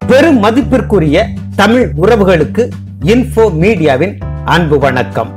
பெரும் மதிப்பிற்குரிய தமிழ் உறவுகளுக்கு இன்ஃபோ மீடியாவின் அன்பு வணக்கம்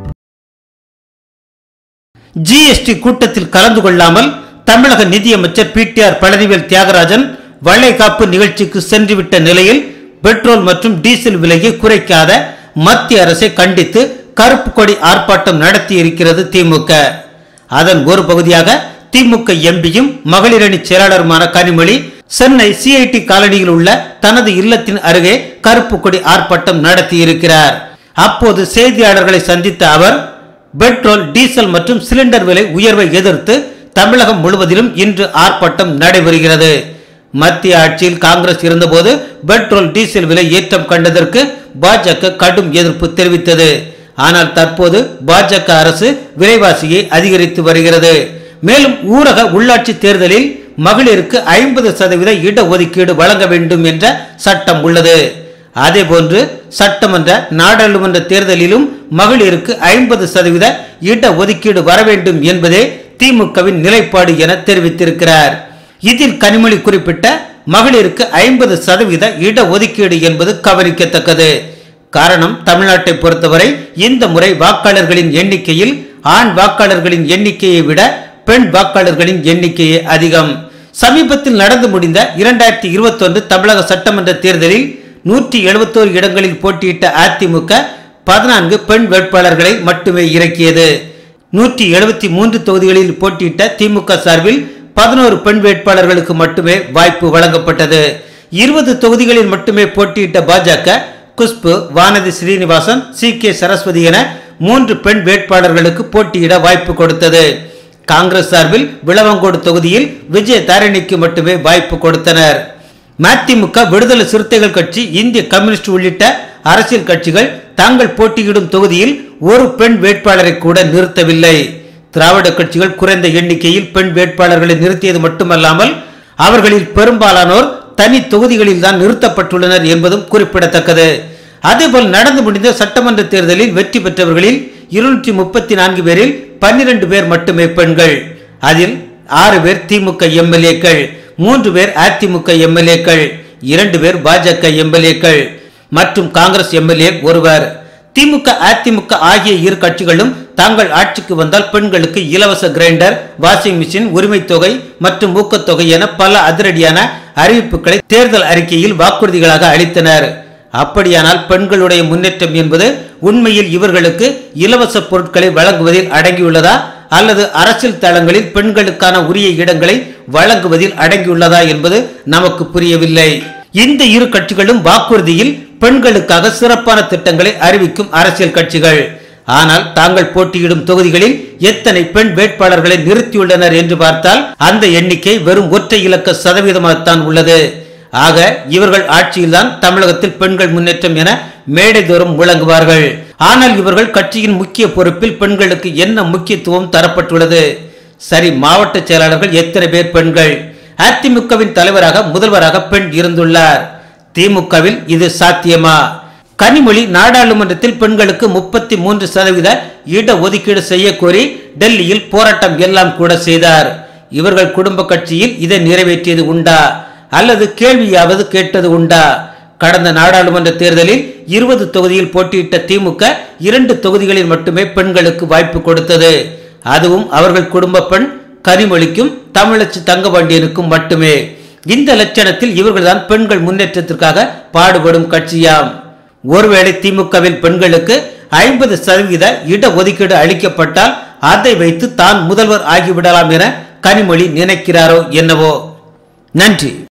ஜிஎஸ்டி கூட்டத்தில் கலந்து கொள்ளாமல் தமிழக நிதியமைச்சர் பிடிஆர் பழனிவேல் தியாகராஜன் வளைகாப்பு நிகழ்ச்சிக்கு சென்றுவிட்ட நிலையில் பெட்ரோல் மற்றும் டீசல் விலையை குறைக்காத மத்திய அரசை கண்டித்து கருப்பு கொடி ஆர்ப்பாட்டம் நடத்தி இருக்கிறது திமுக அதன் ஒரு பகுதியாக திமுக எம்பியும் மகளிரணி செயலாளருமான கனிமொழி சென்னை சிஐடி காலனியில் உள்ள தனது இல்லத்தின் அருகே கருப்பு கொடி ஆர்ப்பாட்டம் நடத்தியிருக்கிறார் அப்போது செய்தியாளர்களை சந்தித்த அவர் பெட்ரோல் டீசல் மற்றும் சிலிண்டர் விலை உயர்வை எதிர்த்து தமிழகம் முழுவதிலும் இன்று ஆர்ப்பாட்டம் நடைபெறுகிறது மத்திய ஆட்சியில் காங்கிரஸ் இருந்தபோது பெட்ரோல் டீசல் விலை ஏற்றம் கண்டதற்கு பாஜக கடும் எதிர்ப்பு தெரிவித்தது ஆனால் தற்போது பாஜக அரசு விலைவாசியை அதிகரித்து வருகிறது மேலும் ஊரக உள்ளாட்சி தேர்தலில் மகளிருக்கு ஐம்பது சதவீத இடஒதுக்கீடு வழங்க வேண்டும் என்ற சட்டம் உள்ளது அதேபோன்று சட்டமன்ற நாடாளுமன்ற தேர்தலிலும் மகளிருக்கு ஐம்பது சதவீத இட ஒதுக்கீடு வர வேண்டும் என்பதே திமுகவின் நிலைப்பாடு என தெரிவித்திருக்கிறார் இதில் கனிமொழி குறிப்பிட்ட மகளிருக்கு ஐம்பது சதவீத இட ஒதுக்கீடு என்பது கவனிக்கத்தக்கது காரணம் தமிழ்நாட்டை பொறுத்தவரை இந்த முறை வாக்காளர்களின் எண்ணிக்கையில் ஆண் வாக்காளர்களின் எண்ணிக்கையை விட பெண் வாக்காளர்களின் எண்ணிக்கையே அதிகம் சமீபத்தில் நடந்து முடிந்த இரண்டாயிரத்தி இருபத்தி ஒன்று தமிழக சட்டமன்ற தேர்தலில் நூற்றி எழுபத்தோரு இடங்களில் போட்டியிட்ட அதிமுக பதினான்கு பெண் வேட்பாளர்களை மட்டுமே இறக்கியது நூற்றி எழுபத்தி மூன்று தொகுதிகளில் போட்டியிட்ட திமுக சார்பில் பதினோரு பெண் வேட்பாளர்களுக்கு மட்டுமே வாய்ப்பு வழங்கப்பட்டது இருபது தொகுதிகளில் மட்டுமே போட்டியிட்ட பாஜக குஷ்பு வானதி ஸ்ரீனிவாசன் சி கே சரஸ்வதி என மூன்று பெண் வேட்பாளர்களுக்கு போட்டியிட வாய்ப்பு கொடுத்தது காங்கிரஸ் சார்பில் விளவங்கோடு தொகுதியில் விஜய தாரிணிக்கு மட்டுமே வாய்ப்பு கொடுத்தனர் மதிமுக விடுதலை சிறுத்தைகள் கட்சி இந்திய கம்யூனிஸ்ட் உள்ளிட்ட அரசியல் கட்சிகள் தாங்கள் போட்டியிடும் தொகுதியில் ஒரு பெண் வேட்பாளரை கூட நிறுத்தவில்லை திராவிட கட்சிகள் குறைந்த எண்ணிக்கையில் பெண் வேட்பாளர்களை நிறுத்தியது மட்டுமல்லாமல் அவர்களில் பெரும்பாலானோர் தனி தொகுதிகளில் தான் நிறுத்தப்பட்டுள்ளனர் என்பதும் குறிப்பிடத்தக்கது அதேபோல் நடந்து முடிந்த சட்டமன்ற தேர்தலில் வெற்றி பெற்றவர்களில் இருநூற்றி முப்பத்தி நான்கு பேரில் பன்னிரண்டு பேர் மட்டுமே பெண்கள் அதில் ஆறு பேர் திமுக எம்எல்ஏக்கள் மூன்று பேர் அதிமுக எம்எல்ஏக்கள் இரண்டு பேர் பாஜக எம்எல்ஏக்கள் மற்றும் காங்கிரஸ் எம்எல்ஏ ஒருவர் திமுக அதிமுக ஆகிய இரு கட்சிகளும் தாங்கள் ஆட்சிக்கு வந்தால் பெண்களுக்கு இலவச கிரைண்டர் வாஷிங் மிஷின் உரிமை தொகை மற்றும் ஊக்கத்தொகை என பல அதிரடியான அறிவிப்புகளை தேர்தல் அறிக்கையில் வாக்குறுதிகளாக அளித்தனர் அப்படியானால் பெண்களுடைய முன்னேற்றம் என்பது உண்மையில் இவர்களுக்கு இலவச பொருட்களை வழங்குவதில் அடங்கியுள்ளதா அல்லது அரசியல் தளங்களில் பெண்களுக்கான உரிய இடங்களை வழங்குவதில் அடங்கியுள்ளதா என்பது நமக்கு புரியவில்லை இந்த இரு கட்சிகளும் வாக்குறுதியில் பெண்களுக்காக சிறப்பான திட்டங்களை அறிவிக்கும் அரசியல் கட்சிகள் ஆனால் தாங்கள் போட்டியிடும் தொகுதிகளில் எத்தனை பெண் வேட்பாளர்களை நிறுத்தியுள்ளனர் என்று பார்த்தால் அந்த எண்ணிக்கை வெறும் ஒற்றை இலக்க சதவீதமாகத்தான் உள்ளது ஆக இவர்கள் ஆட்சியில்தான் தமிழகத்தில் பெண்கள் முன்னேற்றம் என மேடை தோறும் முழங்குவார்கள் ஆனால் இவர்கள் கட்சியின் முக்கிய பொறுப்பில் பெண்களுக்கு என்ன முக்கியத்துவம் தரப்பட்டுள்ளது சரி மாவட்ட செயலாளர்கள் எத்தனை பேர் பெண்கள் அதிமுகவின் தலைவராக முதல்வராக பெண் இருந்துள்ளார் திமுகவில் இது சாத்தியமா கனிமொழி நாடாளுமன்றத்தில் பெண்களுக்கு முப்பத்தி மூன்று சதவீத இட ஒதுக்கீடு செய்ய கோரி டெல்லியில் போராட்டம் எல்லாம் கூட செய்தார் இவர்கள் குடும்ப கட்சியில் இதை நிறைவேற்றியது உண்டா அல்லது கேள்வியாவது கேட்டது உண்டா கடந்த நாடாளுமன்ற தேர்தலில் இருபது தொகுதியில் போட்டியிட்ட திமுக இரண்டு தொகுதிகளில் மட்டுமே பெண்களுக்கு வாய்ப்பு கொடுத்தது அதுவும் அவர்கள் குடும்ப பெண் கனிமொழிக்கும் தமிழச்சி தங்கபாண்டியனுக்கும் மட்டுமே இந்த லட்சணத்தில் இவர்கள்தான் பெண்கள் முன்னேற்றத்திற்காக பாடுபடும் கட்சியாம் ஒருவேளை திமுகவில் பெண்களுக்கு ஐம்பது சதவீத இட ஒதுக்கீடு அளிக்கப்பட்டால் அதை வைத்து தான் முதல்வர் ஆகிவிடலாம் என கனிமொழி நினைக்கிறாரோ என்னவோ நன்றி